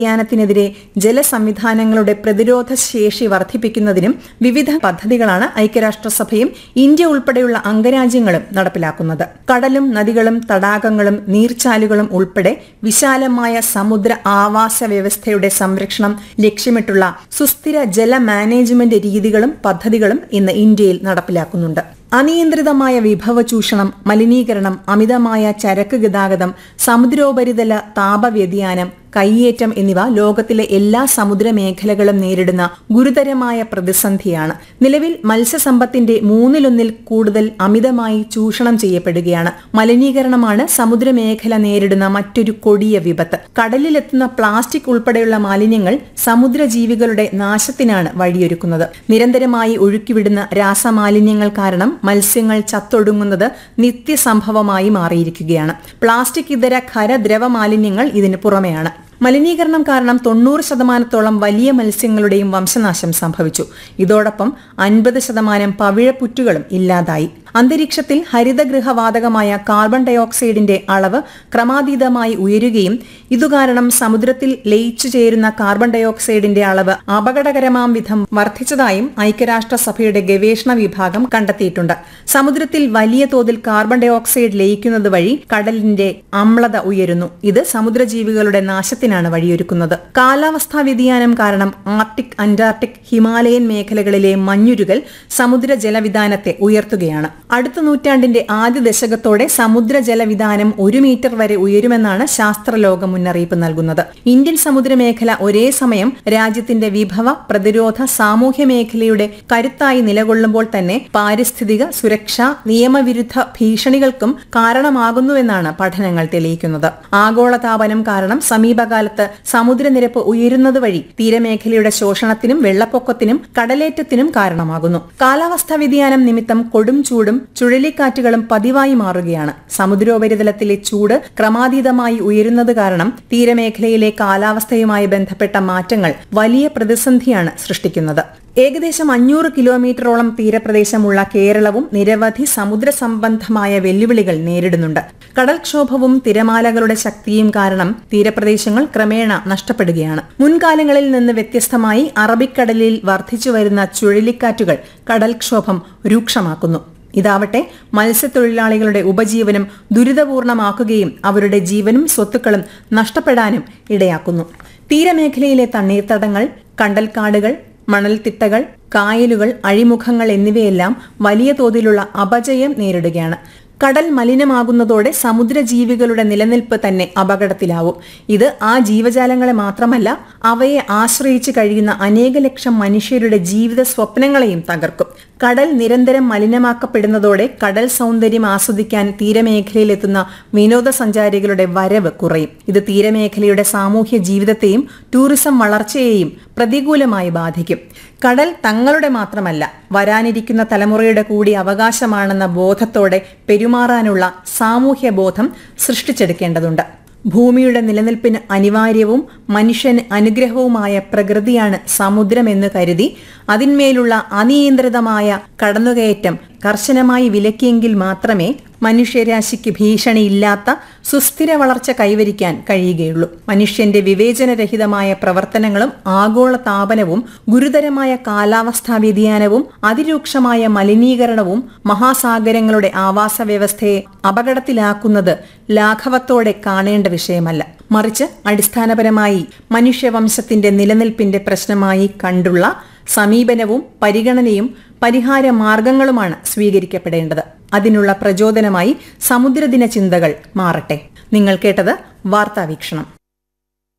വ്യതിയാനത്തിനെതിരെ ജലസംവിധാനങ്ങളുടെ പ്രതിരോധ ശേഷി വർദ്ധിപ്പിക്കുന്നതിനും വിവിധ പദ്ധതികളാണ് ഐക്യരാഷ്ട്രസഭയും ഇന്ത്യ ഉൾപ്പെടെയുള്ള അംഗരാജ്യങ്ങളും നടപ്പിലാക്കുന്നത് കടലും നദികളും തടാകങ്ങളും നീർച്ചാലുകളും ഉൾപ്പെടെ വിശാലമായ സമുദ്ര ആവാസ വ്യവസ്ഥയുടെ സംരക്ഷണം ലക്ഷ്യമിട്ടുള്ള സുസ്ഥിര ജല മാനേജ്മെന്റ് രീതികളും പദ്ധതികളും ഇന്ന് ഇന്ത്യയിൽ നടപ്പിലാക്കുന്നുണ്ട് അനിയന്ത്രിതമായ വിഭവ ചൂഷണം മലിനീകരണം അമിതമായ ചരക്ക് ഗതാഗതം സമുദ്രോപരിതല താപവ്യതിയാനം കയ്യേറ്റം എന്നിവ ലോകത്തിലെ എല്ലാ സമുദ്ര മേഖലകളും നേരിടുന്ന ഗുരുതരമായ പ്രതിസന്ധിയാണ് നിലവിൽ മത്സ്യസമ്പത്തിന്റെ മൂന്നിലൊന്നിൽ കൂടുതൽ അമിതമായി ചൂഷണം ചെയ്യപ്പെടുകയാണ് മലിനീകരണമാണ് സമുദ്രമേഖല നേരിടുന്ന മറ്റൊരു കൊടിയ വിപത്ത് കടലിലെത്തുന്ന പ്ലാസ്റ്റിക് ഉൾപ്പെടെയുള്ള മാലിന്യങ്ങൾ സമുദ്രജീവികളുടെ നാശത്തിനാണ് വഴിയൊരുക്കുന്നത് നിരന്തരമായി ഒഴുക്കിവിടുന്ന രാസമാലിന്യങ്ങൾ കാരണം മത്സ്യങ്ങൾ ചത്തൊടുങ്ങുന്നത് നിത്യസംഭവമായി മാറിയിരിക്കുകയാണ് പ്ലാസ്റ്റിക് ഇതര ഖര ദ്രവ മാലിന്യങ്ങൾ ഇതിന് പുറമെയാണ് മലിനീകരണം കാരണം തൊണ്ണൂറ് ശതമാനത്തോളം വലിയ മത്സ്യങ്ങളുടെയും വംശനാശം സംഭവിച്ചു ഇതോടൊപ്പം അൻപത് ശതമാനം പവിഴപ്പുറ്റുകളും ഇല്ലാതായി അന്തരീക്ഷത്തിൽ ഹരിതഗൃഹവാതകമായ കാർബൺ ഡയോക്സൈഡിന്റെ അളവ് ക്രമാതീതമായി ഉയരുകയും ഇതുകാരണം സമുദ്രത്തിൽ ലയിച്ചു ചേരുന്ന കാർബൺ ഡയോക്സൈഡിന്റെ അളവ് അപകടകരമാം വിധം വർദ്ധിച്ചതായും ഐക്യരാഷ്ട്രസഭയുടെ ഗവേഷണ വിഭാഗം കണ്ടെത്തിയിട്ടുണ്ട് സമുദ്രത്തിൽ വലിയ തോതിൽ കാർബൺ ഡയോക്സൈഡ് ലയിക്കുന്നത് വഴി കടലിന്റെ അമ്ലത ഉയരുന്നു ഇത് സമുദ്രജീവികളുടെ നാശത്തിനാണ് വഴിയൊരുക്കുന്നത് കാലാവസ്ഥാ വ്യതിയാനം കാരണം ആർട്ടിക് അന്റാർട്ടിക് ഹിമാലയൻ മേഖലകളിലെ മഞ്ഞുരുകൽ സമുദ്ര ജലവിധാനത്തെ ഉയർത്തുകയാണ് അടുത്ത നൂറ്റാണ്ടിന്റെ ആദ്യ ദശകത്തോടെ സമുദ്ര ജലവിധാനം ഒരു മീറ്റർ വരെ ഉയരുമെന്നാണ് ശാസ്ത്രലോകം മുന്നറിയിപ്പ് നൽകുന്നത് ഇന്ത്യൻ സമുദ്രമേഖല ഒരേ സമയം രാജ്യത്തിന്റെ വിഭവ പ്രതിരോധ സാമൂഹ്യ മേഖലയുടെ കരുത്തായി നിലകൊള്ളുമ്പോൾ തന്നെ പാരിസ്ഥിതിക സുരക്ഷ നിയമവിരുദ്ധ ഭീഷണികൾക്കും കാരണമാകുന്നുവെന്നാണ് പഠനങ്ങൾ തെളിയിക്കുന്നത് ആഗോളതാപനം കാരണം സമീപകാലത്ത് സമുദ്രനിരപ്പ് ഉയരുന്നത് വഴി തീരമേഖലയുടെ ശോഷണത്തിനും വെള്ളപ്പൊക്കത്തിനും കടലേറ്റത്തിനും കാരണമാകുന്നു കാലാവസ്ഥാ വ്യതിയാനം നിമിത്തം കൊടും ചൂടും ചുഴലിക്കാറ്റുകളും പതിവായി മാറുകയാണ് സമുദ്രോപരിതലത്തിലെ ചൂട് ക്രമാതീതമായി ഉയരുന്നത് കാരണം തീരമേഖലയിലെ കാലാവസ്ഥയുമായി ബന്ധപ്പെട്ട മാറ്റങ്ങൾ വലിയ പ്രതിസന്ധിയാണ് സൃഷ്ടിക്കുന്നത് ഏകദേശം അഞ്ഞൂറ് കിലോമീറ്ററോളം തീരപ്രദേശമുള്ള കേരളവും നിരവധി സമുദ്ര സംബന്ധമായ വെല്ലുവിളികൾ നേരിടുന്നുണ്ട് കടൽക്ഷോഭവും തിരമാലകളുടെ ശക്തിയും കാരണം തീരപ്രദേശങ്ങൾ ക്രമേണ നഷ്ടപ്പെടുകയാണ് മുൻകാലങ്ങളിൽ നിന്ന് വ്യത്യസ്തമായി അറബിക്കടലിൽ വർദ്ധിച്ചുവരുന്ന ചുഴലിക്കാറ്റുകൾ കടൽക്ഷോഭം രൂക്ഷമാക്കുന്നു ഇതാവട്ടെ മത്സ്യത്തൊഴിലാളികളുടെ ഉപജീവനം ദുരിതപൂർണമാക്കുകയും അവരുടെ ജീവനും സ്വത്തുക്കളും നഷ്ടപ്പെടാനും ഇടയാക്കുന്നു തീരമേഖലയിലെ തണ്ണീർത്തടങ്ങൾ കണ്ടൽക്കാടുകൾ മണൽത്തിട്ടകൾ കായലുകൾ അഴിമുഖങ്ങൾ എന്നിവയെല്ലാം വലിയ തോതിലുള്ള അപജയം നേരിടുകയാണ് കടൽ മലിനമാകുന്നതോടെ സമുദ്രജീവികളുടെ നിലനിൽപ്പ് തന്നെ അപകടത്തിലാവും ഇത് ആ ജീവജാലങ്ങളെ മാത്രമല്ല അവയെ ആശ്രയിച്ച് കഴിയുന്ന അനേക ലക്ഷം മനുഷ്യരുടെ ജീവിത സ്വപ്നങ്ങളെയും തകർക്കും കടൽ നിരന്തരം മലിനമാക്കപ്പെടുന്നതോടെ കടൽ സൗന്ദര്യം ആസ്വദിക്കാൻ തീരമേഖലയിലെത്തുന്ന വിനോദസഞ്ചാരികളുടെ വരവ് കുറയും ഇത് തീരമേഖലയുടെ സാമൂഹ്യ ജീവിതത്തെയും ടൂറിസം വളർച്ചയെയും പ്രതികൂലമായി ബാധിക്കും കടൽ തങ്ങളുടെ മാത്രമല്ല വരാനിരിക്കുന്ന തലമുറയുടെ കൂടി അവകാശമാണെന്ന ബോധത്തോടെ പെരുമാറാനുള്ള സാമൂഹ്യ ബോധം സൃഷ്ടിച്ചെടുക്കേണ്ടതുണ്ട് ഭൂമിയുടെ നിലനിൽപ്പിന് അനിവാര്യവും മനുഷ്യന് അനുഗ്രഹവുമായ പ്രകൃതിയാണ് സമുദ്രമെന്ന് കരുതി അതിന്മേലുള്ള അനിയന്ത്രിതമായ കടന്നുകയറ്റം കർശനമായി വിലക്കിയെങ്കിൽ മാത്രമേ മനുഷ്യരാശിക്ക് ഭീഷണിയില്ലാത്ത സുസ്ഥിര വളർച്ച കൈവരിക്കാൻ കഴിയുകയുള്ളൂ മനുഷ്യന്റെ വിവേചനരഹിതമായ പ്രവർത്തനങ്ങളും ആഗോള താപനവും ഗുരുതരമായ കാലാവസ്ഥാ വ്യതിയാനവും അതിരൂക്ഷമായ മലിനീകരണവും മഹാസാഗരങ്ങളുടെ ആവാസ വ്യവസ്ഥയെ അപകടത്തിലാക്കുന്നത് ലാഘവത്തോടെ കാണേണ്ട വിഷയമല്ല മറിച്ച് അടിസ്ഥാനപരമായി മനുഷ്യവംശത്തിന്റെ നിലനിൽപ്പിന്റെ പ്രശ്നമായി കണ്ടുള്ള സമീപനവും പരിഗണനയും പരിഹാര മാർഗങ്ങളുമാണ് സ്വീകരിക്കപ്പെടേണ്ടത് അതിനുള്ള പ്രചോദനമായി സമുദ്രദിന ചിന്തകൾ മാറട്ടെ നിങ്ങൾ കേട്ടത് വാർത്താവീക്ഷണം